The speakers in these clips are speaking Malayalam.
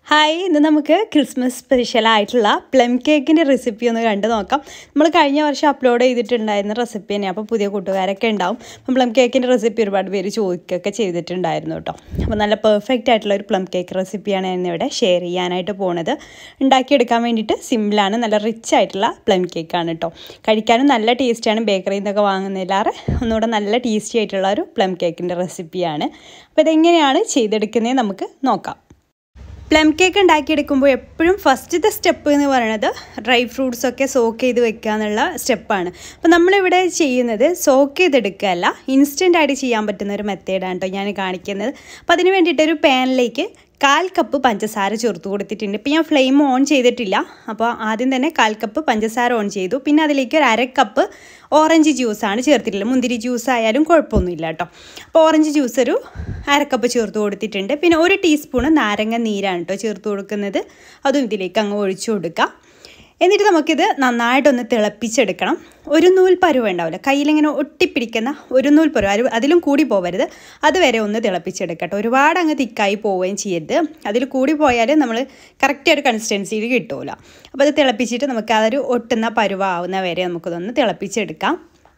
ഹായ് ഇന്ന് നമുക്ക് ക്രിസ്മസ് സ്പെഷ്യൽ ആയിട്ടുള്ള പ്ലം കേക്കിൻ്റെ റെസിപ്പി ഒന്ന് കണ്ടു നോക്കാം നമ്മൾ കഴിഞ്ഞ വർഷം അപ്ലോഡ് ചെയ്തിട്ടുണ്ടായിരുന്ന റെസിപ്പി തന്നെ അപ്പോൾ പുതിയ കൂട്ടുകാരൊക്കെ ഉണ്ടാവും അപ്പം പ്ലം കേക്കിൻ്റെ റെസിപ്പി ഒരുപാട് പേര് ചോദിക്കുകയൊക്കെ ചെയ്തിട്ടുണ്ടായിരുന്നു കേട്ടോ അപ്പോൾ നല്ല പെർഫെക്റ്റ് ആയിട്ടുള്ള ഒരു പ്ലം കേക്ക് റെസിപ്പിയാണ് ഇന്നിവിടെ ഷെയർ ചെയ്യാനായിട്ട് പോണത് ഉണ്ടാക്കിയെടുക്കാൻ വേണ്ടിയിട്ട് സിമ്പിളാണ് നല്ല റിച്ച് ആയിട്ടുള്ള പ്ലം കേക്കാണ് കേട്ടോ കഴിക്കാനും നല്ല ടേസ്റ്റാണ് ബേക്കറിയിൽ നിന്നൊക്കെ വാങ്ങുന്നതിലാറ് ഒന്നുകൂടെ നല്ല ടേസ്റ്റി ആയിട്ടുള്ള ഒരു പ്ലം കേക്കിൻ്റെ റെസിപ്പിയാണ് അപ്പോൾ ഇതെങ്ങനെയാണ് ചെയ്തെടുക്കുന്നത് നമുക്ക് നോക്കാം പ്ലം കേക്ക് ഉണ്ടാക്കിയെടുക്കുമ്പോൾ എപ്പോഴും ഫസ്റ്റത്തെ സ്റ്റെപ്പ് എന്ന് പറയുന്നത് ഡ്രൈ ഫ്രൂട്ട്സ് ഒക്കെ സോക്ക് ചെയ്ത് വെക്കുക എന്നുള്ള സ്റ്റെപ്പാണ് അപ്പോൾ നമ്മളിവിടെ ചെയ്യുന്നത് സോക്ക് ചെയ്തെടുക്കുകയല്ല ഇൻസ്റ്റൻ്റ് ആയിട്ട് ചെയ്യാൻ പറ്റുന്ന ഒരു മെത്തേഡാണ് കേട്ടോ ഞാൻ കാണിക്കുന്നത് അപ്പോൾ അതിന് വേണ്ടിയിട്ട് ഒരു പാനിലേക്ക് കാൽ കപ്പ് പഞ്ചസാര ചേർത്ത് കൊടുത്തിട്ടുണ്ട് ഇപ്പോൾ ഞാൻ ഫ്ലെയിം ഓൺ ചെയ്തിട്ടില്ല അപ്പോൾ ആദ്യം തന്നെ കാൽ കപ്പ് പഞ്ചസാര ഓൺ ചെയ്തു പിന്നെ അതിലേക്ക് ഒരു അര കപ്പ് ഓറഞ്ച് ജ്യൂസാണ് ചേർത്തിട്ടുള്ളത് മുന്തിരി ജ്യൂസ് ആയാലും കുഴപ്പമൊന്നുമില്ല കേട്ടോ അപ്പോൾ ഓറഞ്ച് ജ്യൂസ് ഒരു അരക്കപ്പ് ചേർത്ത് കൊടുത്തിട്ടുണ്ട് പിന്നെ ഒരു ടീസ്പൂണ് നാരങ്ങ നീരാണ് കേട്ടോ ചേർത്ത് കൊടുക്കുന്നത് അതും ഇതിലേക്ക് അങ്ങ് ഒഴിച്ചു കൊടുക്കാം എന്നിട്ട് നമുക്കിത് നന്നായിട്ടൊന്ന് തിളപ്പിച്ചെടുക്കണം ഒരു നൂൽ പരുവ ഉണ്ടാവില്ല കയ്യിലിങ്ങനെ ഒട്ടിപ്പിടിക്കുന്ന ഒരു നൂൽ പരുവ അത് അതിലും കൂടി പോകരുത് അതുവരെ ഒന്ന് തിളപ്പിച്ചെടുക്കട്ടെ ഒരുപാട് അങ്ങ് തിക്കായി പോവുകയും ചെയ്യരുത് അതിൽ കൂടി പോയാൽ നമ്മൾ കറക്റ്റ് ഒരു കൺസിസ്റ്റൻസിയിൽ കിട്ടുമല്ലോ അപ്പോൾ അത് തിളപ്പിച്ചിട്ട് നമുക്ക് അതൊരു ഒട്ടുന്ന പരുവാവുന്ന വരെ നമുക്കതൊന്ന് തിളപ്പിച്ചെടുക്കാം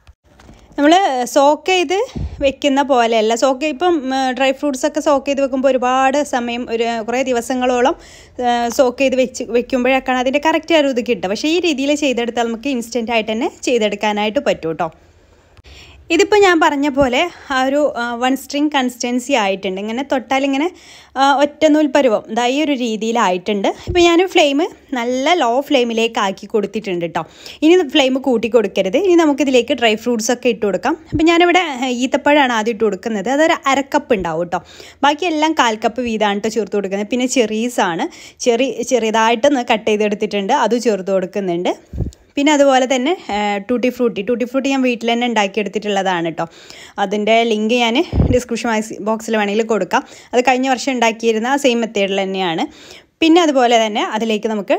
നമ്മൾ സോക്ക് ചെയ്ത് വെക്കുന്ന പോലെയല്ല സോക്ക് ഇപ്പം ഡ്രൈ ഫ്രൂട്ട്സ് ഒക്കെ സോക്ക് ചെയ്ത് വെക്കുമ്പോൾ ഒരുപാട് സമയം ഒരു കുറേ ദിവസങ്ങളോളം സോക്ക് ചെയ്ത് വെച്ച് വെക്കുമ്പോഴൊക്കെയാണ് അതിൻ്റെ കറക്റ്റ് ഒരു ഇത് കിട്ടുക പക്ഷേ ഈ രീതിയിൽ ചെയ്തെടുത്താൽ നമുക്ക് ഇൻസ്റ്റൻ്റ് ആയിട്ട് തന്നെ ചെയ്തെടുക്കാനായിട്ട് പറ്റും കേട്ടോ ഇതിപ്പോൾ ഞാൻ പറഞ്ഞ പോലെ ആ ഒരു വൺ സ്ട്രിങ് കൺസിസ്റ്റൻസി ആയിട്ടുണ്ട് ഇങ്ങനെ തൊട്ടാൽ ഇങ്ങനെ ഒറ്റ നൂൽ പരുവം ഇതാ ഈ ഒരു രീതിയിലായിട്ടുണ്ട് ഇപ്പോൾ ഞാൻ ഫ്ലെയിം നല്ല ലോ ഫ്ലെയിമിലേക്ക് ആക്കി കൊടുത്തിട്ടുണ്ട് കേട്ടോ ഇനി ഫ്ലെയിം കൂട്ടി കൊടുക്കരുത് ഇനി നമുക്കിതിലേക്ക് ഡ്രൈ ഫ്രൂട്ട്സ് ഒക്കെ ഇട്ട് കൊടുക്കാം അപ്പോൾ ഞാനിവിടെ ഈത്തപ്പഴമാണ് ആദ്യം ഇട്ട് കൊടുക്കുന്നത് അതൊരു അരക്കപ്പ് ഉണ്ടാവും കേട്ടോ ബാക്കി എല്ലാം കാൽ കപ്പ് വീതമാണ് കേട്ടോ ചേർത്ത് കൊടുക്കുന്നത് പിന്നെ ചെറീസാണ് ചെറി ചെറിയതായിട്ടൊന്ന് കട്ട് ചെയ്തെടുത്തിട്ടുണ്ട് അത് ചേർത്ത് കൊടുക്കുന്നുണ്ട് പിന്നെ അതുപോലെ തന്നെ ടൂട്ടി ഫ്രൂട്ടി ടൂട്ടി ഫ്രൂട്ടി ഞാൻ വീട്ടിൽ തന്നെ ഉണ്ടാക്കിയെടുത്തിട്ടുള്ളതാണ് കേട്ടോ അതിൻ്റെ ലിങ്ക് ഞാൻ ഡിസ്ക്രിപ്ഷൻ ബോക്സിൽ വേണമെങ്കിൽ കൊടുക്കാം അത് കഴിഞ്ഞ വർഷം ഉണ്ടാക്കിയിരുന്ന ആ സെയിം മെത്തേഡിൽ തന്നെയാണ് പിന്നെ അതുപോലെ തന്നെ അതിലേക്ക് നമുക്ക്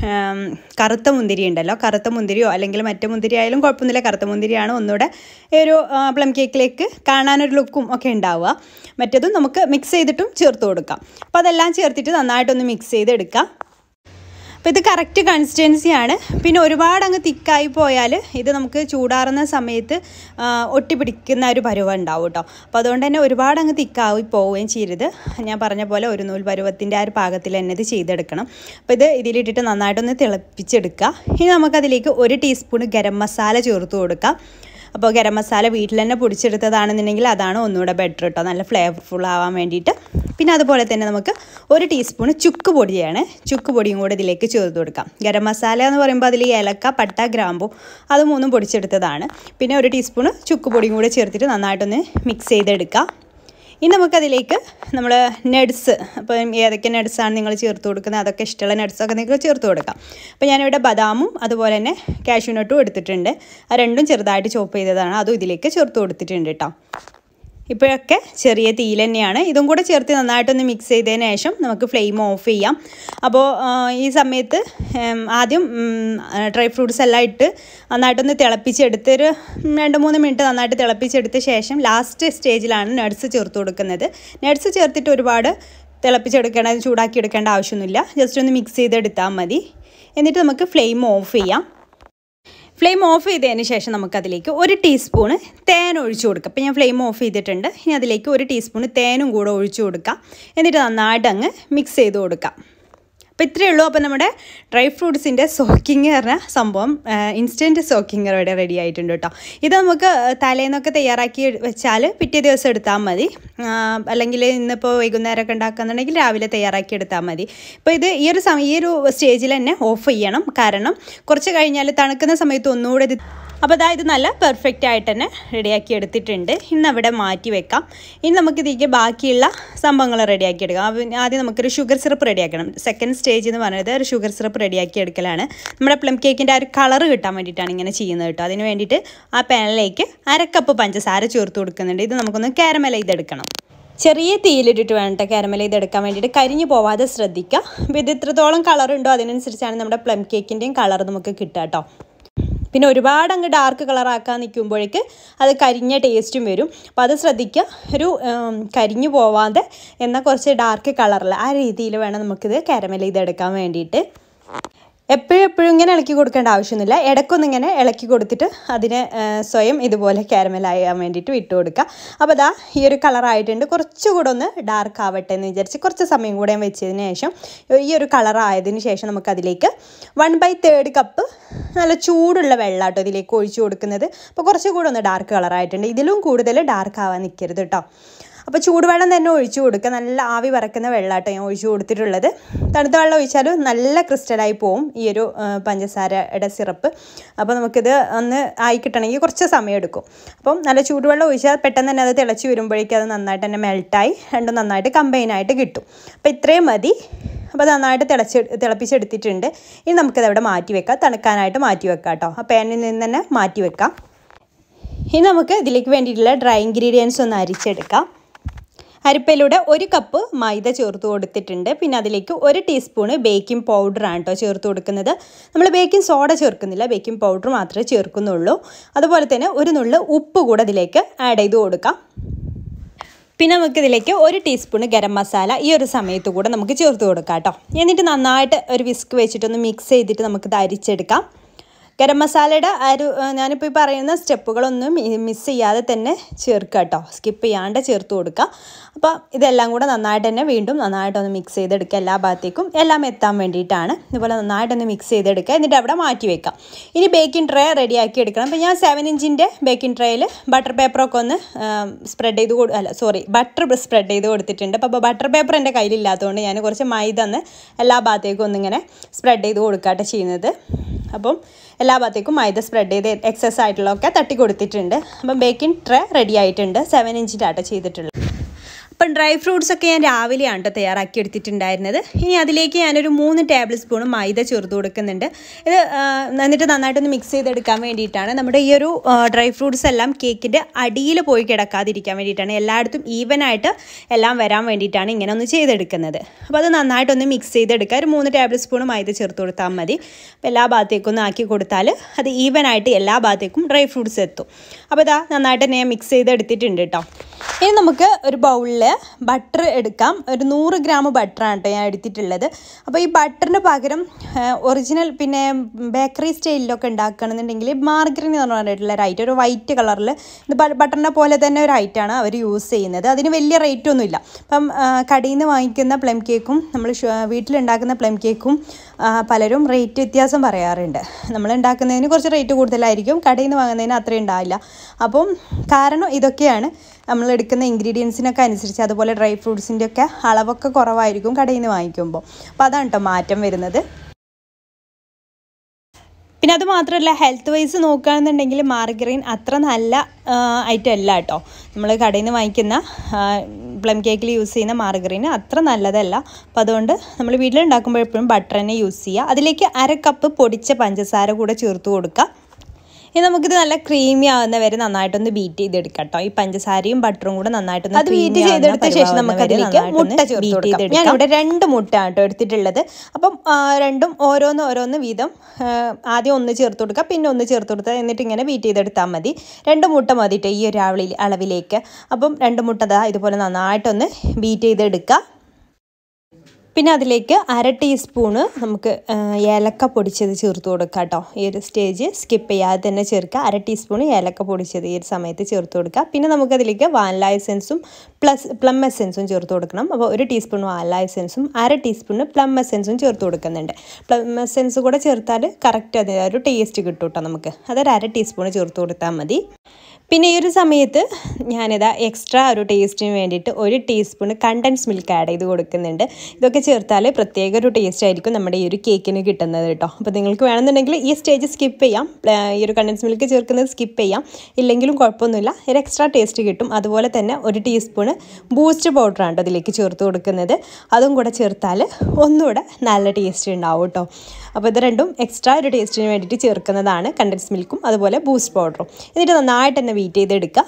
കറുത്ത മുന്തിരി ഉണ്ടല്ലോ കറുത്ത മുന്തിരിയോ അല്ലെങ്കിൽ മറ്റു മുന്തിരി ആയാലും കുഴപ്പമൊന്നുമില്ല കറുത്ത മുന്തിരിയാണ് ഒന്നുകൂടെ ഈ ഒരു പ്ലം കേക്കിലേക്ക് കാണാനൊരു ലുക്കും ഒക്കെ ഉണ്ടാവുക മറ്റതും നമുക്ക് മിക്സ് ചെയ്തിട്ടും ചേർത്ത് കൊടുക്കാം അപ്പോൾ അതെല്ലാം ചേർത്തിട്ട് നന്നായിട്ടൊന്ന് മിക്സ് ചെയ്തെടുക്കാം അപ്പോൾ ഇത് കറക്റ്റ് കൺസിസ്റ്റൻസിയാണ് പിന്നെ ഒരുപാട് അങ്ങ് തിക്കായി പോയാൽ ഇത് നമുക്ക് ചൂടാറുന്ന സമയത്ത് ഒട്ടിപ്പിടിക്കുന്ന ഒരു പരുവം ഉണ്ടാവും കേട്ടോ അപ്പോൾ അതുകൊണ്ട് തന്നെ ഒരുപാട് അങ്ങ് തിക്കായി പോവുകയും ചെയ്യരുത് ഞാൻ പറഞ്ഞ പോലെ ഒരു നൂൽ പരുവത്തിൻ്റെ ആ ഒരു പാകത്തിൽ തന്നെ ഇത് ചെയ്തെടുക്കണം അപ്പോൾ ഇത് ഇതിലിട്ടിട്ട് നന്നായിട്ടൊന്ന് തിളപ്പിച്ചെടുക്കുക ഇനി നമുക്കതിലേക്ക് ഒരു ടീസ്പൂൺ ഗരം മസാല ചേർത്ത് കൊടുക്കാം അപ്പോൾ ഗരം മസാല വീട്ടിൽ തന്നെ പൊടിച്ചെടുത്തതാണെന്നുണ്ടെങ്കിൽ അതാണ് ഒന്നുകൂടെ ബെറ്റർ കേട്ടോ നല്ല ഫ്ലേവർഫുൾ ആവാൻ വേണ്ടിയിട്ട് പിന്നെ അതുപോലെ തന്നെ നമുക്ക് ഒരു ടീസ്പൂൺ ചുക്ക് പൊടിയാണ് ചുക്ക് പൊടിയും കൂടെ ഇതിലേക്ക് ചേർത്ത് കൊടുക്കാം ഗരം മസാല എന്ന് പറയുമ്പോൾ അതിൽ ഏലക്ക പട്ട ഗ്രാമ്പു അത് മൂന്നും പൊടിച്ചെടുത്തതാണ് പിന്നെ ഒരു ടീസ്പൂൺ ചുക്ക് പൊടിയും കൂടെ ചേർത്തിട്ട് നന്നായിട്ടൊന്ന് മിക്സ് ചെയ്തെടുക്കാം ഇനി നമുക്കതിലേക്ക് നമ്മൾ നട്സ് അപ്പം ഏതൊക്കെ നട്സാണ് നിങ്ങൾ ചേർത്ത് കൊടുക്കുന്നത് അതൊക്കെ ഇഷ്ടമുള്ള നട്സൊക്കെ നിങ്ങൾക്ക് ചേർത്ത് കൊടുക്കാം അപ്പോൾ ഞാനിവിടെ ബദാമും അതുപോലെ തന്നെ കാഷ്യൂ നട്ടും എടുത്തിട്ടുണ്ട് ആ രണ്ടും ചെറുതായിട്ട് ചോപ്പ് ചെയ്തതാണ് അതും ഇതിലേക്ക് ചേർത്ത് കൊടുത്തിട്ടുണ്ട് കേട്ടോ ഇപ്പോഴൊക്കെ ചെറിയ തീയിൽ തന്നെയാണ് ഇതും കൂടെ ചേർത്ത് നന്നായിട്ടൊന്ന് മിക്സ് ചെയ്തതിന് ശേഷം നമുക്ക് ഫ്ലെയിം ഓഫ് ചെയ്യാം അപ്പോൾ ഈ സമയത്ത് ആദ്യം ഡ്രൈ ഫ്രൂട്ട്സ് എല്ലാം ഇട്ട് നന്നായിട്ടൊന്ന് തിളപ്പിച്ചെടുത്ത് ഒരു രണ്ട് മൂന്ന് മിനിറ്റ് നന്നായിട്ട് തിളപ്പിച്ചെടുത്ത ശേഷം ലാസ്റ്റ് സ്റ്റേജിലാണ് നട്സ് ചേർത്ത് കൊടുക്കുന്നത് നട്സ് ചേർത്തിട്ട് ഒരുപാട് തിളപ്പിച്ചെടുക്കേണ്ട ചൂടാക്കി എടുക്കേണ്ട ആവശ്യമൊന്നുമില്ല ജസ്റ്റ് ഒന്ന് മിക്സ് ചെയ്തെടുത്താൽ മതി എന്നിട്ട് നമുക്ക് ഫ്ലെയിം ഓഫ് ചെയ്യാം ഫ്ലെയിം ഓഫ് ചെയ്തതിന് ശേഷം നമുക്കതിലേക്ക് ഒരു ടീസ്പൂണ് തേൻ ഒഴിച്ചു കൊടുക്കാം അപ്പോൾ ഞാൻ ഫ്ലെയിം ഓഫ് ചെയ്തിട്ടുണ്ട് ഇനി അതിലേക്ക് ഒരു ടീസ്പൂണ് തേനും കൂടെ ഒഴിച്ചു കൊടുക്കാം എന്നിട്ട് നന്നായിട്ട് അങ്ങ് മിക്സ് ചെയ്ത് കൊടുക്കാം അപ്പോൾ ഇത്രയേ ഉള്ളൂ അപ്പോൾ നമ്മുടെ ഡ്രൈ ഫ്രൂട്ട്സിൻ്റെ സോക്കിങ് പറഞ്ഞ സംഭവം ഇൻസ്റ്റൻറ്റ് സോക്കിങ് ഇവിടെ റെഡി ആയിട്ടുണ്ട് കേട്ടോ ഇത് നമുക്ക് തലേന്നൊക്കെ തയ്യാറാക്കി വെച്ചാൽ പിറ്റേ ദിവസം എടുത്താൽ മതി അല്ലെങ്കിൽ ഇന്നിപ്പോൾ വൈകുന്നേരമൊക്കെ ഉണ്ടാക്കുന്നുണ്ടെങ്കിൽ രാവിലെ തയ്യാറാക്കി എടുത്താൽ മതി അപ്പോൾ ഇത് ഈ ഒരു സമയം ഈ ഒരു സ്റ്റേജിൽ തന്നെ ഓഫ് ചെയ്യണം കാരണം കുറച്ച് കഴിഞ്ഞാൽ തണുക്കുന്ന സമയത്ത് ഒന്നുകൂടെ ഇത് അപ്പോൾ അതായത് നല്ല പെർഫെക്റ്റ് ആയിട്ട് തന്നെ റെഡിയാക്കി എടുത്തിട്ടുണ്ട് ഇന്ന് അവിടെ മാറ്റി വെക്കാം ഇനി നമുക്ക് ഇതിലേക്ക് ബാക്കിയുള്ള സംഭവങ്ങൾ റെഡിയാക്കി എടുക്കാം ആദ്യം നമുക്കൊരു ഷുഗർ സിറപ്പ് റെഡിയാക്കണം സെക്കൻഡ് സ്റ്റേജ് എന്ന് പറയുന്നത് ഒരു ഷുഗർ സിറപ്പ് റെഡിയാക്കി എടുക്കലാണ് നമ്മുടെ പ്ലം കേക്കിൻ്റെ ആ ഒരു കളർ കിട്ടാൻ വേണ്ടിയിട്ടാണ് ഇങ്ങനെ ചെയ്യുന്നത് കേട്ടോ അതിന് വേണ്ടിയിട്ട് ആ പാനിലേക്ക് അരക്കപ്പ് പഞ്ചസാര ചേർത്ത് കൊടുക്കുന്നുണ്ട് ഇത് നമുക്കൊന്ന് കാരമൽ ചെയ്തെടുക്കണം ചെറിയ തീയിലിട്ടിട്ട് വേണം കേട്ടോ കാരമൽ ചെയ്തെടുക്കാൻ വേണ്ടിയിട്ട് കരിഞ്ഞു പോവാതെ ശ്രദ്ധിക്കുക അപ്പോൾ ഇത് എത്രത്തോളം കളറുണ്ടോ അതിനനുസരിച്ചാണ് നമ്മുടെ പ്ലം കേക്കിൻ്റെയും കളർ നമുക്ക് കിട്ടുക കേട്ടോ പിന്നെ ഒരുപാട് അങ്ങ് ഡാർക്ക് കളറാക്കാൻ നിൽക്കുമ്പോഴേക്ക് അത് കരിഞ്ഞ ടേസ്റ്റും വരും അപ്പോൾ അത് ശ്രദ്ധിക്കുക ഒരു ഉം, കരിഞ്ഞു പോവാതെ എന്നാൽ കുറച്ച് ഡാർക്ക് കളറിൽ ആ രീതിയിൽ വേണം നമുക്കിത് കാരമൽ ചെയ്തെടുക്കാൻ വേണ്ടിയിട്ട് എപ്പോഴും എപ്പോഴും ഇങ്ങനെ ഇളക്കി കൊടുക്കേണ്ട ആവശ്യമൊന്നുമില്ല ഇടയ്ക്കൊന്നും ഇങ്ങനെ ഇളക്കി കൊടുത്തിട്ട് അതിനെ ആ, സ്വയം ഇതുപോലെ കാരമലാകാൻ വേണ്ടിയിട്ട് ഇട്ട് കൊടുക്കുക അപ്പോൾ ദാ ഈ ഒരു കളറായിട്ടുണ്ട് കുറച്ചുകൂടെ ഒന്ന് ഡാർക്ക് ആവട്ടെ എന്ന് വിചാരിച്ച് കുറച്ച് സമയം കൂടെ ഞാൻ വെച്ചതിന് ശേഷം ഈ ഒരു കളറായതിന് ശേഷം നമുക്കതിലേക്ക് വൺ ബൈ തേർഡ് കപ്പ് നല്ല ചൂടുള്ള വെള്ളാട്ടോ ഇതിലേക്ക് ഒഴിച്ചു കൊടുക്കുന്നത് അപ്പോൾ കുറച്ചുകൂടെ ഒന്ന് ഡാർക്ക് കളറായിട്ടുണ്ട് ഇതിലും കൂടുതൽ ഡാർക്ക് ആവാൻ നിൽക്കരുത് കേട്ടോ അപ്പോൾ ചൂടുവെള്ളം തന്നെ ഒഴിച്ചു കൊടുക്കുക നല്ല ആവി പറക്കുന്ന വെള്ളമാട്ടോ ഞാൻ ഒഴിച്ചു കൊടുത്തിട്ടുള്ളത് തണുത്ത വെള്ളം ഒഴിച്ചാൽ നല്ല ക്രിസ്റ്റലായി പോവും ഈ ഒരു ആ, പഞ്ചസാരയുടെ സിറപ്പ് അപ്പോൾ നമുക്കിത് ഒന്ന് ആയി കിട്ടണമെങ്കിൽ കുറച്ച് സമയം എടുക്കും അപ്പം നല്ല ചൂടുവെള്ളം ഒഴിച്ചാൽ പെട്ടെന്ന് തന്നെ അത് തിളച്ച് വരുമ്പോഴേക്കും അത് നന്നായിട്ട് തന്നെ മെൽട്ടായി രണ്ടും നന്നായിട്ട് കമ്പൈനായിട്ട് കിട്ടും അപ്പോൾ ഇത്രയും മതി അപ്പോൾ അത് നന്നായിട്ട് തിളച്ച് തിളപ്പിച്ചെടുത്തിട്ടുണ്ട് ഇനി നമുക്കത് അവിടെ മാറ്റി വെക്കാം തണുക്കാനായിട്ട് മാറ്റി വെക്കാം കേട്ടോ ആ പാനിൽ നിന്ന് തന്നെ മാറ്റി വെക്കാം ഇനി നമുക്ക് ഇതിലേക്ക് വേണ്ടിയിട്ടുള്ള ഡ്രൈ ഇൻഗ്രീഡിയൻസ് ഒന്ന് അരിച്ചെടുക്കാം അരിപ്പയിലൂടെ ഒരു കപ്പ് മൈദ ചേർത്ത് കൊടുത്തിട്ടുണ്ട് പിന്നെ അതിലേക്ക് ഒരു ടീസ്പൂണ് ബേക്കിംഗ് പൗഡറാണ് കേട്ടോ ചേർത്ത് കൊടുക്കുന്നത് നമ്മൾ ബേക്കിംഗ് സോഡ ചേർക്കുന്നില്ല ബേക്കിംഗ് പൗഡർ മാത്രമേ ചേർക്കുന്നുള്ളൂ അതുപോലെ തന്നെ ഒരു നുള്ളു ഉപ്പ് കൂടെ ഇതിലേക്ക് ആഡ് ചെയ്ത് കൊടുക്കാം പിന്നെ നമുക്ക് ഇതിലേക്ക് ഒരു ടീസ്പൂൺ ഗരം മസാല ഈ ഒരു സമയത്ത് കൂടെ നമുക്ക് ചേർത്ത് കൊടുക്കാം കേട്ടോ എന്നിട്ട് നന്നായിട്ട് ഒരു വിസ്ക് വെച്ചിട്ടൊന്ന് മിക്സ് ചെയ്തിട്ട് നമുക്കിത് അരിച്ചെടുക്കാം ഗരം മസാലയുടെ ആ ഒരു ആ, ഞാനിപ്പോൾ ഈ പറയുന്ന സ്റ്റെപ്പുകളൊന്നും മിസ് ചെയ്യാതെ തന്നെ ചേർക്കുക കേട്ടോ സ്കിപ്പ് ചെയ്യാണ്ട് ചേർത്ത് കൊടുക്കുക അപ്പോൾ ഇതെല്ലാം കൂടെ നന്നായിട്ട് തന്നെ വീണ്ടും നന്നായിട്ടൊന്ന് മിക്സ് ചെയ്തെടുക്കുക എല്ലാ ഭാഗത്തേക്കും എല്ലാം എത്താൻ വേണ്ടിയിട്ടാണ് ഇതുപോലെ നന്നായിട്ടൊന്ന് മിക്സ് ചെയ്തെടുക്കുക എന്നിട്ട് അവിടെ മാറ്റി വെക്കാം ഇനി ബേക്കിംഗ് ട്രേ റെഡിയാക്കി എടുക്കണം അപ്പോൾ ഞാൻ സെവൻ ഇഞ്ചിൻ്റെ ബേക്കിംഗ് ട്രേയിൽ ബട്ടർ പേപ്പറൊക്കെ ഒന്ന് സ്പ്രെഡ് ചെയ്ത് കൊടു അല്ല സോറി ബട്ടർ സ്പ്രെഡ് ചെയ്ത് കൊടുത്തിട്ടുണ്ട് അപ്പോൾ ബട്ടർ പേപ്പർ എൻ്റെ കയ്യിലില്ലാത്തതുകൊണ്ട് ഞാൻ കുറച്ച് മൈദ ഒന്ന് എല്ലാ ഭാഗത്തേക്കും ഒന്നിങ്ങനെ സ്പ്രെഡ് ചെയ്ത് കൊടുക്കാട്ടെ ചെയ്യുന്നത് അപ്പം എല്ലാ ഭാഗത്തേക്കും മൈദ സ്പ്രെഡ് ചെയ്ത് എക്സസ് ആയിട്ടുള്ളതൊക്കെ തട്ടി കൊടുത്തിട്ടുണ്ട് അപ്പം ബേക്കിംഗ് ട്രേ റെഡി ആയിട്ടുണ്ട് സെവൻ ഇഞ്ചിൻ്റെ ആട്ടോ ചെയ്തിട്ടുള്ളത് അപ്പം ഡ്രൈ ഫ്രൂട്ട്സ് ഒക്കെ ഞാൻ രാവിലെയാണ് കേട്ടോ തയ്യാറാക്കി എടുത്തിട്ടുണ്ടായിരുന്നത് ഇനി അതിലേക്ക് ഞാനൊരു മൂന്ന് ടേബിൾ സ്പൂൺ മൈദ ചേർത്ത് കൊടുക്കുന്നുണ്ട് ഇത് ആ, എന്നിട്ട് നന്നായിട്ടൊന്ന് മിക്സ് ചെയ്തെടുക്കാൻ വേണ്ടിയിട്ടാണ് നമ്മുടെ ഈ ഒരു ഡ്രൈ ഫ്രൂട്ട്സ് എല്ലാം കേക്കിൻ്റെ അടിയിൽ പോയി കിടക്കാതിരിക്കാൻ വേണ്ടിയിട്ടാണ് എല്ലായിടത്തും ഈവനായിട്ട് എല്ലാം വരാൻ വേണ്ടിയിട്ടാണ് ഇങ്ങനെ ഒന്ന് ചെയ്തെടുക്കുന്നത് അപ്പോൾ അത് നന്നായിട്ടൊന്ന് മിക്സ് ചെയ്തെടുക്കുക ഒരു മൂന്ന് ടേബിൾ സ്പൂൺ മൈദ ചേർത്ത് കൊടുത്താൽ മതി അപ്പോൾ എല്ലാ ഭാഗത്തേക്കും ഒന്ന് ആക്കി കൊടുത്താൽ അത് ഈവനായിട്ട് എല്ലാ ഭാഗത്തേക്കും ഡ്രൈ ഫ്രൂട്ട്സ് എത്തും അപ്പോൾ ഇതാ നന്നായിട്ട് തന്നെ ഞാൻ മിക്സ് ചെയ്തെടുത്തിട്ടുണ്ട് കേട്ടോ ഇനി നമുക്ക് ഒരു ബൗളിൽ ബട്ടർ എടുക്കാം ഒരു നൂറ് ഗ്രാം ബട്ടറാണ് കേട്ടോ ഞാൻ എടുത്തിട്ടുള്ളത് അപ്പോൾ ഈ ബട്ടറിന് പകരം ഒറിജിനൽ പിന്നെ ബേക്കറി സ്റ്റൈലിലൊക്കെ ഉണ്ടാക്കുകയാണെന്നുണ്ടെങ്കിൽ മാർഗറിൻ എന്ന് പറഞ്ഞിട്ടുള്ള ഒരു ഐറ്റം ഒരു വൈറ്റ് കളറിൽ ഇത് ബട്ടറിനെ പോലെ തന്നെ ഒരു ഐറ്റമാണ് അവർ യൂസ് ചെയ്യുന്നത് അതിന് വലിയ റേറ്റ് ഒന്നുമില്ല അപ്പം ആ, കടയിൽ നിന്ന് വാങ്ങിക്കുന്ന പ്ലം കേക്കും നമ്മൾ വീട്ടിലുണ്ടാക്കുന്ന പ്ലം കേക്കും ആ, പലരും റേറ്റ് വ്യത്യാസം പറയാറുണ്ട് നമ്മൾ ഉണ്ടാക്കുന്നതിന് കുറച്ച് റേറ്റ് കൂടുതലായിരിക്കും കടയിൽ നിന്ന് വാങ്ങുന്നതിന് അത്രയും ഉണ്ടാവില്ല അപ്പം കാരണം ഇതൊക്കെയാണ് നമ്മൾ എടുക്കുന്ന ഇൻഗ്രീഡിയൻസിനൊക്കെ അനുസരിച്ച് അതുപോലെ ഡ്രൈ ഫ്രൂട്ട്സിൻ്റെ ഒക്കെ അളവൊക്കെ കുറവായിരിക്കും കടയിൽ നിന്ന് വാങ്ങിക്കുമ്പോൾ അപ്പോൾ അതാണ് കേട്ടോ മാറ്റം വരുന്നത് പിന്നെ അത് മാത്രമല്ല ഹെൽത്ത് വൈസ് നോക്കുകയാണെന്നുണ്ടെങ്കിൽ മാർഗറിൻ അത്ര നല്ല ഐറ്റം അല്ല കേട്ടോ നമ്മൾ കടയിൽ നിന്ന് വാങ്ങിക്കുന്ന പ്ലം കേക്കിൽ യൂസ് ചെയ്യുന്ന മാർഗറിൻ അത്ര നല്ലതല്ല അപ്പോൾ അതുകൊണ്ട് നമ്മൾ വീട്ടിലുണ്ടാക്കുമ്പോൾ എപ്പോഴും ബട്ടർ തന്നെ യൂസ് ചെയ്യുക അതിലേക്ക് അര കപ്പ് പൊടിച്ച പഞ്ചസാര കൂടെ ചേർത്ത് കൊടുക്കുക ഇനി നമുക്കിത് നല്ല ക്രീമി ആവുന്ന വരെ നന്നായിട്ടൊന്ന് ബീറ്റ് ചെയ്തെടുക്കാം കേട്ടോ ഈ പഞ്ചസാരയും ബട്ടറും കൂടെ നന്നായിട്ടൊന്ന് അത് beat ചെയ്തെടുത്ത ശേഷം നമുക്ക് അതിലേക്ക് മുട്ട ചേർത്ത് കൊടുക്കാം. ഞാനിവിടെ രണ്ട് മുട്ട കേട്ടോ എടുത്തിട്ടുള്ളത് അപ്പം ആ, രണ്ടും ഓരോന്ന് ഓരോന്ന് വീതം ആ, ആദ്യം ഒന്ന് ചേർത്ത് കൊടുക്കുക പിന്നെ ഒന്ന് ചേർത്ത് കൊടുക്കുക എന്നിട്ട് ഇങ്ങനെ ബീറ്റ് ചെയ്തെടുത്താൽ മതി രണ്ട് മുട്ട മതി ട്ടോ ഈ ഒരു അളവിൽ അളവിലേക്ക് അപ്പം രണ്ട് മുട്ട ദാ ഇതുപോലെ നന്നായിട്ടൊന്ന് ബീറ്റ് ചെയ്തെടുക്കുക പിന്നെ അതിലേക്ക് അര ടീസ്പൂണ് നമുക്ക് ആ, ഏലക്ക പൊടിച്ചത് ചേർത്ത് കൊടുക്കുക കേട്ടോ ഈ ഒരു സ്റ്റേജ് സ്കിപ്പ് ചെയ്യാതെ തന്നെ ചേർക്കുക അര ടീസ്പൂണ് ഏലക്ക പൊടിച്ചത് ഈ ഒരു സമയത്ത് ചേർത്ത് കൊടുക്കുക പിന്നെ നമുക്കതിലേക്ക് വാനില എസെൻസും പ്ലസ് പ്ലം എസെൻസും ചേർത്ത് കൊടുക്കണം അപ്പോൾ ഒരു ടീസ്പൂൺ വാനില എസെൻസും അര ടീസ്പൂണ് പ്ലം എസെൻസും ചേർത്ത് കൊടുക്കുന്നുണ്ട് പ്ലം എസെൻസ് കൂടെ ചേർത്താൽ കറക്റ്റ് അത് ഒരു ടേസ്റ്റ് കിട്ടും കേട്ടോ നമുക്ക് അതൊരു അര ടീസ്പൂൺ ചേർത്ത് കൊടുത്താൽ മതി പിന്നെ ഈ ഒരു സമയത്ത് ഞാനിതാ എക്സ്ട്രാ ഒരു ടേസ്റ്റിന് വേണ്ടിയിട്ട് ഒരു ടീസ്പൂൺ കണ്ടൻസ് മിൽക്ക് ആഡ് ചെയ്ത് കൊടുക്കുന്നുണ്ട് ഇതൊക്കെ ചേർത്താൽ പ്രത്യേക ഒരു ടേസ്റ്റ് ആയിരിക്കും നമ്മുടെ ഈ ഒരു കേക്കിന് കിട്ടുന്നത് കേട്ടോ അപ്പോൾ നിങ്ങൾക്ക് വേണമെന്നുണ്ടെങ്കിൽ ഈ സ്റ്റേജ് സ്കിപ്പ് ചെയ്യാം ആ, ഈ ഒരു കണ്ടൻസ് മിൽക്ക് ചേർക്കുന്നത് സ്കിപ്പ് ചെയ്യാം ഇല്ലെങ്കിലും കുഴപ്പമൊന്നുമില്ല ഒരു എക്സ്ട്രാ ടേസ്റ്റ് കിട്ടും അതുപോലെ തന്നെ ഒരു ടീസ്പൂണ് ബൂസ്റ്റ് പൗഡറാണ് കേട്ടോ ഇതിലേക്ക് ചേർത്ത് കൊടുക്കുന്നത് അതും കൂടെ ചേർത്താൽ ഒന്നുകൂടെ നല്ല ടേസ്റ്റ് ഉണ്ടാവും കേട്ടോ അപ്പോൾ ഇത് രണ്ടും എക്സ്ട്രാ ഒരു ടേസ്റ്റിന് വേണ്ടിയിട്ട് ചേർക്കുന്നതാണ് കണ്ടൻസ് മിൽക്കും അതുപോലെ ബൂസ്റ്റ് പൗഡറും എന്നിട്ട് നന്നായിട്ട് തന്നെ വീറ്റ് ചെയ്തെടുക്കുക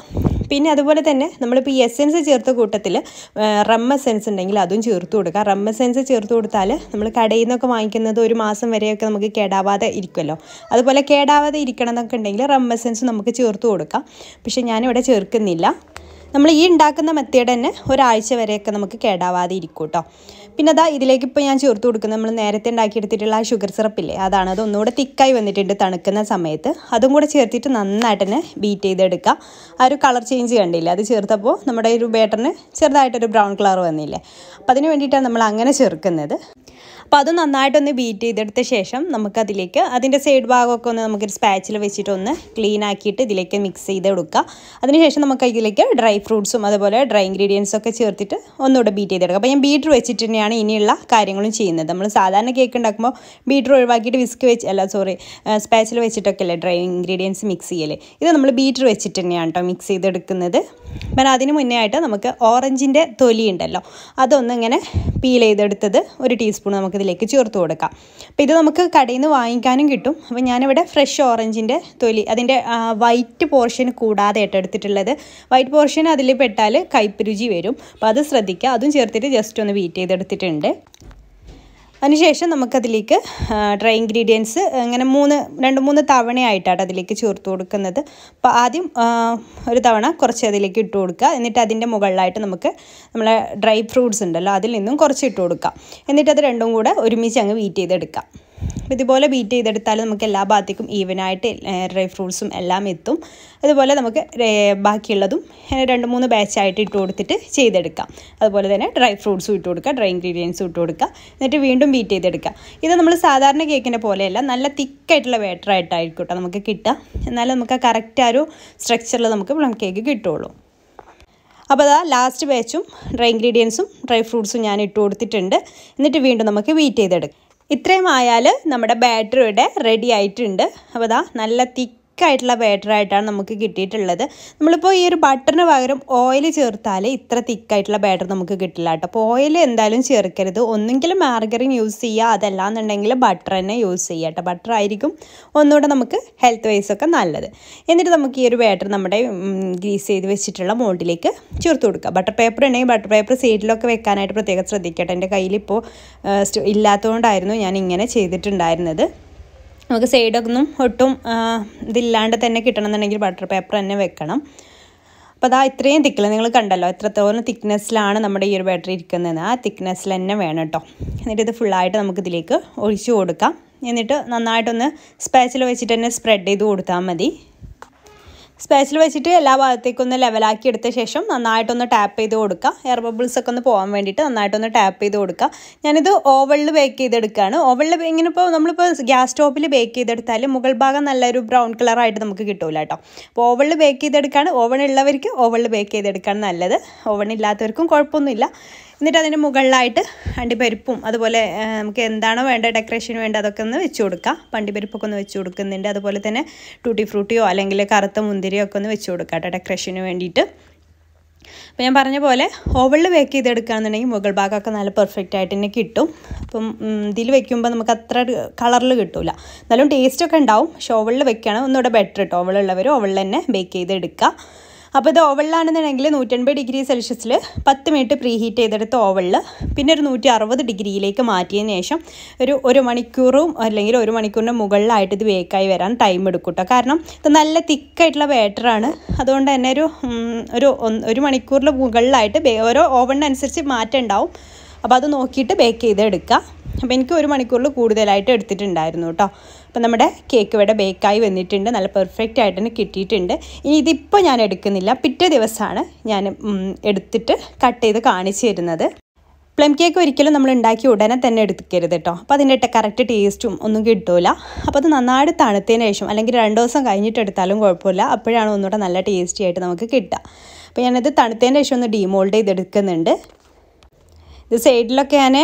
പിന്നെ അതുപോലെ തന്നെ നമ്മളിപ്പോൾ ഈ എസെൻസ് ചേർത്ത കൂട്ടത്തിൽ റം എസെൻസ് ഉണ്ടെങ്കിൽ അതും ചേർത്ത് കൊടുക്കുക റം എസെൻസ് ചേർത്ത് കൊടുത്താൽ നമ്മൾ കടയിൽ നിന്നൊക്കെ വാങ്ങിക്കുന്നത് ഒരു മാസം വരെയൊക്കെ നമുക്ക് കേടാവാതെ ഇരിക്കുമല്ലോ അതുപോലെ കേടാവാതെ ഇരിക്കണം എന്നൊക്കെ ഉണ്ടെങ്കിൽ റം എസെൻസ് നമുക്ക് ചേർത്ത് കൊടുക്കാം പക്ഷേ ഞാനിവിടെ ചേർക്കുന്നില്ല നമ്മൾ ഈ ഉണ്ടാക്കുന്ന മെത്തേഡ് തന്നെ ഒരാഴ്ച വരെയൊക്കെ നമുക്ക് കേടാവാതെ ഇരിക്കും കേട്ടോ പിന്നെ അതാ ഇതിലേക്ക് ഇപ്പോൾ ഞാൻ ചേർത്ത് കൊടുക്കുന്നത് നമ്മൾ നേരത്തെ ഉണ്ടാക്കിയെടുത്തിട്ടുള്ള ആ ഷുഗർ സിറപ്പില്ലേ അതാണ് അത് ഒന്നുകൂടെ തിക്കായി വന്നിട്ടുണ്ട് തണുക്കുന്ന സമയത്ത് അതും കൂടെ ചേർത്തിട്ട് നന്നായിട്ട് തന്നെ ബീറ്റ് ചെയ്തെടുക്കുക ആ ഒരു കളർ ചേഞ്ച് കണ്ടില്ലേ അത് ചേർത്തപ്പോൾ നമ്മുടെ ഒരു ബേറ്ററിന് ചെറുതായിട്ടൊരു ബ്രൗൺ കളർ വന്നില്ലേ അപ്പോൾ അതിന് വേണ്ടിയിട്ടാണ് നമ്മൾ അങ്ങനെ ചേർക്കുന്നത് അപ്പോൾ അത് നന്നായിട്ടൊന്ന് ബീറ്റ് ചെയ്തെടുത്ത ശേഷം നമുക്കതിലേക്ക് അതിൻ്റെ സൈഡ് ഭാഗമൊക്കെ ഒന്ന് നമുക്കൊരു സ്പാച്ചിൽ വെച്ചിട്ട് ഒന്ന് ക്ലീൻ ആക്കിയിട്ട് ഇതിലേക്ക് മിക്സ് ചെയ്ത് കൊടുക്കുക അതിനുശേഷം നമുക്ക് ഇതിലേക്ക് ഡ്രൈ ഫ്രൂട്ട്സും അതുപോലെ ഡ്രൈ ഇൻഗ്രീഡിയൻസും ഒക്കെ ചേർത്തിട്ട് ഒന്നുകൂടെ ബീറ്റ് ചെയ്തെടുക്കുക അപ്പോൾ ഞാൻ ബീറ്റർ വെച്ചിട്ട് തന്നെയാണ് ഇനിയുള്ള കാര്യങ്ങളും ചെയ്യുന്നത് നമ്മൾ സാധാരണ കേക്ക് ഉണ്ടാക്കുമ്പോൾ ബീറ്റർ ഒഴിവാക്കിയിട്ട് വിസ്ക് വെച്ച് അല്ല സോറി സ്പാച്ചിൽ വെച്ചിട്ടൊക്കെ അല്ലേ ഡ്രൈ ഇൻഗ്രീഡിയൻസ് മിക്സ് ചെയ്യല് ഇത് നമ്മൾ ബീറ്റർ വെച്ചിട്ട് തന്നെയാണ് കേട്ടോ മിക്സ് ചെയ്തെടുക്കുന്നത് പിന്നെ അതിന് മുന്നേ ആയിട്ട് നമുക്ക് ഓറഞ്ചിൻ്റെ തൊലി ഉണ്ടല്ലോ അതൊന്ന് ഇങ്ങനെ പീൽ ചെയ്തെടുത്തത് ഒരു ടീസ്പൂൺ നമുക്ക് ഇതിലേക്ക് ചേർത്ത് കൊടുക്കാം അപ്പോൾ ഇത് നമുക്ക് കടയിൽ നിന്ന് വാങ്ങിക്കാനും കിട്ടും അപ്പോൾ ഞാനിവിടെ ഫ്രഷ് ഓറഞ്ചിൻ്റെ തൊലി അതിൻ്റെ വൈറ്റ് പോർഷൻ കൂടാതെ ആയിട്ട് എടുത്തിട്ടുള്ളത് വൈറ്റ് പോർഷൻ അതിൽ പെട്ടാൽ കയ്പ്പ് രുചി വരും അപ്പോൾ അത് ശ്രദ്ധിക്കുക അതും ചേർത്തിട്ട് ജസ്റ്റ് ഒന്ന് ബീറ്റ് ചെയ്തെടുത്തിട്ടുണ്ട് അതിനുശേഷം നമുക്കതിലേക്ക് ഡ്രൈ ഇൻഗ്രീഡിയൻസ് ഇങ്ങനെ മൂന്ന് രണ്ട് മൂന്ന് തവണയായിട്ടാണ് അതിലേക്ക് ചേർത്ത് കൊടുക്കുന്നത് അപ്പോൾ ആദ്യം ഒരു തവണ കുറച്ച് അതിലേക്ക് ഇട്ട് കൊടുക്കുക എന്നിട്ട് അതിൻ്റെ മുകളിലായിട്ട് നമുക്ക് നമ്മളെ ഡ്രൈ ഫ്രൂട്ട്സ് ഉണ്ടല്ലോ അതിൽ നിന്നും കുറച്ച് ഇട്ട് കൊടുക്കാം എന്നിട്ട് അത് രണ്ടും കൂടെ ഒരുമിച്ച് അങ്ങ് വീറ്റ് ചെയ്തെടുക്കാം ഇതുപോലെ ബീറ്റ് ചെയ്തെടുത്താൽ നമുക്ക് എല്ലാ ഭാഗത്തേക്കും ഈവനായിട്ട് ഡ്രൈ ഫ്രൂട്ട്സും എല്ലാം എത്തും അതുപോലെ നമുക്ക് ബാക്കിയുള്ളതും രണ്ട് മൂന്ന് ബാച്ചായിട്ട് ഇട്ട് കൊടുത്തിട്ട് ചെയ്തെടുക്കാം അതുപോലെ തന്നെ ഡ്രൈ ഫ്രൂട്ട്സും ഇട്ട് കൊടുക്കുക ഡ്രൈ ഇൻഗ്രീഡിയൻസും ഇട്ട് കൊടുക്കുക എന്നിട്ട് വീണ്ടും ബീറ്റ് ചെയ്തെടുക്കുക ഇത് നമ്മൾ സാധാരണ കേക്കിൻ്റെ പോലെയല്ല നല്ല തിക്കായിട്ടുള്ള ബാറ്ററായിട്ടായിരിക്കും കേട്ടോ നമുക്ക് കിട്ടുക എന്നാലും നമുക്ക് കറക്റ്റ് ആ ഒരു സ്ട്രക്ചറിൽ നമുക്ക് പ്ലം കേക്ക് കിട്ടുള്ളൂ അപ്പോൾ അതാ ലാസ്റ്റ് ബാച്ചും ഡ്രൈ ഇൻഗ്രീഡിയൻസും ഡ്രൈ ഫ്രൂട്ട്സും ഞാൻ ഇട്ട് കൊടുത്തിട്ടുണ്ട് എന്നിട്ട് വീണ്ടും നമുക്ക് വീറ്റ് ചെയ്തെടുക്കാം ഇത്രയും ആയാൽ നമ്മുടെ ബാറ്ററി ഇവിടെ റെഡി ആയിട്ടുണ്ട് അപ്പോൾ അതാ നല്ല തിക്ക് തിക്കായിട്ടുള്ള ബാറ്ററായിട്ടാണ് നമുക്ക് കിട്ടിയിട്ടുള്ളത് നമ്മളിപ്പോൾ ഈ ഒരു ബട്ടറിന് പകരം ഓയിൽ ചേർത്താൽ ഇത്ര തിക്കായിട്ടുള്ള ബാറ്റർ നമുക്ക് കിട്ടില്ല കേട്ടോ അപ്പോൾ ഓയിൽ എന്തായാലും ചേർക്കരുത് ഒന്നെങ്കിലും മാർഗറിൻ യൂസ് ചെയ്യുക അതല്ലാന്നുണ്ടെങ്കിൽ ബട്ടർ തന്നെ യൂസ് ചെയ്യുക കേട്ടോ ബട്ടർ ആയിരിക്കും ഒന്നുകൂടെ നമുക്ക് ഹെൽത്ത് വൈസ് ഒക്കെ നല്ലത് എന്നിട്ട് നമുക്ക് ഈ ഒരു ബാറ്റർ നമ്മുടെ ഗ്രീസ് ചെയ്ത് വെച്ചിട്ടുള്ള മോൾഡിലേക്ക് ചേർത്ത് കൊടുക്കുക ബട്ടർ പേപ്പർ ഉണ്ടെങ്കിൽ ബട്ടർ പേപ്പർ സൈഡിലൊക്കെ വെക്കാനായിട്ട് പ്രത്യേകം ശ്രദ്ധിക്കട്ടെ എൻ്റെ കയ്യിലിപ്പോൾ ഇല്ലാത്തതുകൊണ്ടായിരുന്നു ഞാൻ ഇങ്ങനെ ചെയ്തിട്ടുണ്ടായിരുന്നത് നമുക്ക് സൈഡൊന്നും ഒട്ടും ഇതില്ലാണ്ട് തന്നെ കിട്ടണമെന്നുണ്ടെങ്കിൽ ബട്ടർ പേപ്പർ തന്നെ വെക്കണം അപ്പോൾ അതാ ഇത്രയും തിക്കിൽ നിങ്ങൾ കണ്ടല്ലോ എത്രത്തോളം തിക്നെസ്സിലാണ് നമ്മുടെ ഈ ഒരു ബാറ്ററി ഇരിക്കുന്നത് ആ തിക്നെസ്സിൽ തന്നെ വേണം കേട്ടോ എന്നിട്ട് ഇത് ഫുള്ളായിട്ട് നമുക്ക് ഇതിലേക്ക് ഒഴിച്ചു കൊടുക്കാം എന്നിട്ട് നന്നായിട്ടൊന്ന് സ്പാച്ചിൽ വെച്ചിട്ട് തന്നെ സ്പ്രെഡ് ചെയ്ത് കൊടുത്താൽ മതി സ്പാച്ചിൽ വെച്ചിട്ട് എല്ലാ ഭാഗത്തേക്കും ഒന്ന് ലെവലാക്കി എടുത്ത ശേഷം നന്നായിട്ടൊന്ന് ടാപ്പ് ചെയ്ത് കൊടുക്കുക എയർ ബബിൾസ് ഒക്കെ ഒന്ന് പോകാൻ വേണ്ടിയിട്ട് നന്നായിട്ടൊന്ന് ടാപ്പ് ചെയ്ത് കൊടുക്കുക ഞാനിത് ഓവളിൽ ബേക്ക് ചെയ്തെടുക്കുകയാണ് ഓവളിൽ ഇങ്ങനെ ഇപ്പോൾ നമ്മളിപ്പോൾ ഗ്യാസ് സ്റ്റോപ്പിൽ ബേക്ക് ചെയ്തെടുത്താൽ മുകൾ ഭാഗം നല്ലൊരു ബ്രൗൺ കളറായിട്ട് നമുക്ക് കിട്ടില്ല കേട്ടോ അപ്പോൾ ഓവളിൽ ബേക്ക് ചെയ്തെടുക്കുകയാണ് ഓവൺ ഉള്ളവർക്ക് ഓവളിൽ ബേക്ക് ചെയ്തെടുക്കുകയാണ് നല്ലത് ഓവൺ ഇല്ലാത്തവർക്കും കുഴപ്പമൊന്നുമില്ല എന്നിട്ട് അതിൻ്റെ മുകളിലായിട്ട് അണ്ടിപ്പരിപ്പും അതുപോലെ നമുക്ക് എന്താണോ വേണ്ട ഡെക്കറേഷന് വേണ്ട അതൊക്കെ ഒന്ന് വെച്ച് കൊടുക്കുക പണ്ടിപ്പരിപ്പൊക്കെ ഒന്ന് വെച്ച് കൊടുക്കുന്നുണ്ട് അതുപോലെ തന്നെ ടൂട്ടി ഫ്രൂട്ടിയോ അല്ലെങ്കിൽ കറുത്ത മുന്തിരിയോ ഒക്കെ ഒന്ന് വെച്ച് കൊടുക്കുക കേട്ടോ ഡെക്കറേഷന് വേണ്ടിയിട്ട് അപ്പോൾ ഞാൻ പറഞ്ഞ പോലെ ഓവളിൽ ബേക്ക് ചെയ്തെടുക്കുകയാണെന്നുണ്ടെങ്കിൽ മുകൾ ഭാഗമൊക്കെ നല്ല പെർഫെക്റ്റ് ആയിട്ട് തന്നെ കിട്ടും അപ്പം ഇതിൽ വെക്കുമ്പോൾ നമുക്ക് അത്ര കളറിൽ കിട്ടില്ല എന്നാലും ടേസ്റ്റൊക്കെ ഉണ്ടാവും പക്ഷെ ഓവളിൽ വെക്കുകയാണ് ഒന്നുകൂടെ ബെറ്റർ കേട്ടോ ഓവളുള്ളവർ ഓവളിൽ തന്നെ ബേക്ക് ചെയ്തെടുക്കുക അപ്പോൾ ഇത് ഓവളിലാണെന്നുണ്ടെങ്കിൽ നൂറ്റൻപത് ഡിഗ്രി സെൽഷ്യസിൽ പത്ത് മിനിറ്റ് പ്രീ ഹീറ്റ് ചെയ്തെടുത്ത ഓവളിൽ പിന്നെ ഒരു നൂറ്റി അറുപത് ഡിഗ്രിയിലേക്ക് മാറ്റിയതിന് ശേഷം ഒരു ഒരു മണിക്കൂറും അല്ലെങ്കിൽ ഒരു മണിക്കൂറിൻ്റെ മുകളിലായിട്ട് ഇത് ബേക്കായി വരാൻ ടൈം എടുക്കും കേട്ടോ കാരണം ഇത് നല്ല തിക്കായിട്ടുള്ള ബാറ്ററാണ് അതുകൊണ്ട് തന്നെ ഒരു ഒരു ഒരു മണിക്കൂറിൽ മുകളിലായിട്ട് ഓരോ ഓവണിനനുസരിച്ച് മാറ്റം ഉണ്ടാവും അപ്പോൾ അത് നോക്കിയിട്ട് ബേക്ക് ചെയ്ത് എടുക്കുക അപ്പോൾ എനിക്ക് ഒരു മണിക്കൂറിൽ കൂടുതലായിട്ട് എടുത്തിട്ടുണ്ടായിരുന്നു കേട്ടോ അപ്പോൾ നമ്മുടെ കേക്ക് ഇവിടെ ബേക്കായി വന്നിട്ടുണ്ട് നല്ല പെർഫെക്റ്റ് ആയിട്ട് തന്നെ കിട്ടിയിട്ടുണ്ട് ഇനി ഇതിപ്പോൾ ഞാൻ എടുക്കുന്നില്ല പിറ്റേ ദിവസമാണ് ഞാൻ എടുത്തിട്ട് കട്ട് ചെയ്ത് കാണിച്ചു തരുന്നത് പ്ലം കേക്ക് ഒരിക്കലും നമ്മൾ ഉണ്ടാക്കി ഉടനെ തന്നെ എടുക്കരുത് കേട്ടോ അപ്പോൾ അതിൻ്റെ കറക്റ്റ് ടേസ്റ്റും ഒന്നും കിട്ടില്ല അപ്പോൾ അത് നന്നായിട്ട് തണുത്തതിന് ശേഷം അല്ലെങ്കിൽ രണ്ട് ദിവസം കഴിഞ്ഞിട്ട് എടുത്താലും കുഴപ്പമില്ല അപ്പോഴാണ് ഒന്നുകൂടെ നല്ല ടേസ്റ്റി ആയിട്ട് നമുക്ക് കിട്ടുക അപ്പോൾ ഞാനത് തണുത്തതിന് ശേഷം ഒന്ന് ഡീമോൾഡ് ചെയ്തെടുക്കുന്നുണ്ട് ഇത് സൈഡിലൊക്കെ ഞാൻ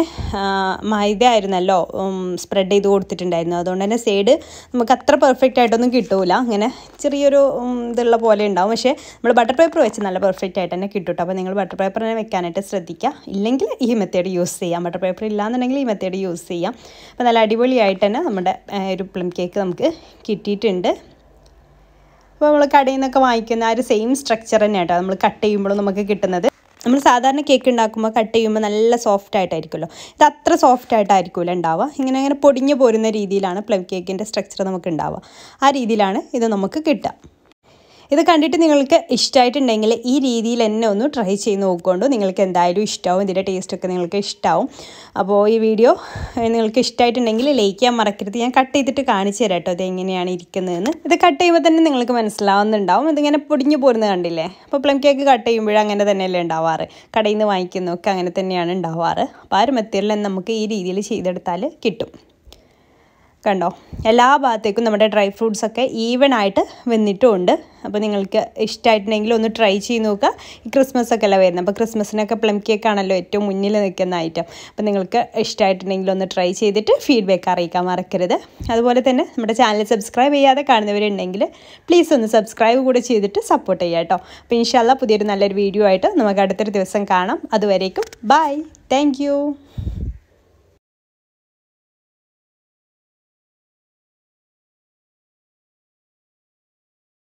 മൈദ ആയിരുന്നല്ലോ സ്പ്രെഡ് ചെയ്ത് കൊടുത്തിട്ടുണ്ടായിരുന്നു അതുകൊണ്ട് തന്നെ സൈഡ് നമുക്ക് അത്ര പെർഫെക്റ്റ് ആയിട്ടൊന്നും കിട്ടൂല അങ്ങനെ ചെറിയൊരു ഇതുള്ള പോലെ ഉണ്ടാവും പക്ഷേ നമ്മൾ ബട്ടർ പേപ്പർ വെച്ച് നല്ല പെർഫെക്റ്റ് ആയിട്ട് തന്നെ കിട്ടും അപ്പോൾ നിങ്ങൾ ബട്ടർ പേപ്പർ തന്നെ വെക്കാനായിട്ട് ശ്രദ്ധിക്കുക ഇല്ലെങ്കിൽ ഈ മെത്തേഡ് യൂസ് ചെയ്യാം ബട്ടർ പേപ്പർ ഇല്ലാന്നുണ്ടെങ്കിൽ ഈ മെത്തേഡ് യൂസ് ചെയ്യാം അപ്പോൾ നല്ല അടിപൊളിയായിട്ട് തന്നെ നമ്മുടെ ഒരു പ്ലം കേക്ക് നമുക്ക് കിട്ടിയിട്ടുണ്ട് അപ്പോൾ നമ്മൾ കടയിൽ നിന്നൊക്കെ വാങ്ങിക്കുന്ന ആ ഒരു സെയിം സ്ട്രക്ചർ തന്നെ കേട്ടോ നമ്മൾ കട്ട് ചെയ്യുമ്പോഴും നമുക്ക് കിട്ടുന്നത് നമ്മൾ സാധാരണ കേക്ക് ഉണ്ടാക്കുമ്പോൾ കട്ട് ചെയ്യുമ്പോൾ നല്ല സോഫ്റ്റ് ആയിട്ടായിരിക്കുമല്ലോ ഇത് അത്ര സോഫ്റ്റ് ആയിട്ടായിരിക്കില്ല ഉണ്ടാവുക ഇങ്ങനെ ഇങ്ങനെ പൊടിഞ്ഞു പോരുന്ന രീതിയിലാണ് പ്ലം കേക്കിൻ്റെ സ്ട്രക്ചർ നമുക്ക് ഉണ്ടാവുക ആ രീതിയിലാണ് ഇത് നമുക്ക് കിട്ടുക ഇത് കണ്ടിട്ട് നിങ്ങൾക്ക് ഇഷ്ടമായിട്ടുണ്ടെങ്കിൽ ഈ രീതിയിൽ തന്നെ ഒന്ന് ട്രൈ ചെയ്ത് നോക്കുകൊണ്ട് നിങ്ങൾക്ക് എന്തായാലും ഇഷ്ടമാവും ഇതിൻ്റെ ടേസ്റ്റൊക്കെ നിങ്ങൾക്ക് ഇഷ്ടമാവും അപ്പോൾ ഈ വീഡിയോ നിങ്ങൾക്ക് ഇഷ്ടമായിട്ടുണ്ടെങ്കിൽ ലൈക്ക് ചെയ്യാൻ മറക്കരുത് ഞാൻ കട്ട് ചെയ്തിട്ട് കാണിച്ചു തരാം കേട്ടോ ഇത് എങ്ങനെയാണ് ഇരിക്കുന്നതെന്ന് ഇത് കട്ട് ചെയ്യുമ്പോൾ തന്നെ നിങ്ങൾക്ക് മനസ്സിലാവുന്നുണ്ടാവും ഇതിങ്ങനെ പൊടിഞ്ഞു പോരുന്നത് കണ്ടില്ലേ അപ്പോൾ പ്ലം കേക്ക് കട്ട് ചെയ്യുമ്പോഴും അങ്ങനെ തന്നെയല്ലേ ഉണ്ടാവാറ് കടയിൽ നിന്ന് വാങ്ങിക്കുന്നതൊക്കെ അങ്ങനെ തന്നെയാണ് ഉണ്ടാവാറ് അപ്പോൾ ആ ഒരു മെത്തേഡിൽ നമുക്ക് ഈ രീതിയിൽ ചെയ്തെടുത്താൽ കിട്ടും കണ്ടോ എല്ലാ ഭാഗത്തേക്കും നമ്മുടെ ഡ്രൈ ഫ്രൂട്ട്സ് ഒക്കെ ഈവൻ ആയിട്ട് വന്നിട്ടുമുണ്ട് അപ്പോൾ നിങ്ങൾക്ക് ഇഷ്ടമായിട്ടുണ്ടെങ്കിൽ ഒന്ന് ട്രൈ ചെയ്ത് നോക്കുക ഈ ക്രിസ്മസ് ഒക്കെ അല്ല വരുന്നത് അപ്പോൾ ക്രിസ്മസിനൊക്കെ പ്ലം കേക്ക് ആണല്ലോ ഏറ്റവും മുന്നിൽ നിൽക്കുന്ന ഐറ്റം അപ്പോൾ നിങ്ങൾക്ക് ഇഷ്ടമായിട്ടുണ്ടെങ്കിൽ ഒന്ന് ട്രൈ ചെയ്തിട്ട് ഫീഡ്ബാക്ക് അറിയിക്കാൻ മറക്കരുത് അതുപോലെ തന്നെ നമ്മുടെ ചാനൽ സബ്സ്ക്രൈബ് ചെയ്യാതെ കാണുന്നവരുണ്ടെങ്കിൽ പ്ലീസ് ഒന്ന് സബ്സ്ക്രൈബ് കൂടെ ചെയ്തിട്ട് സപ്പോർട്ട് ചെയ്യാം കേട്ടോ അപ്പോൾ ഇൻഷാല്ല പുതിയൊരു നല്ലൊരു വീഡിയോ ആയിട്ട് നമുക്ക് അടുത്തൊരു ദിവസം കാണാം അതുവരേക്കും ബൈ താങ്ക്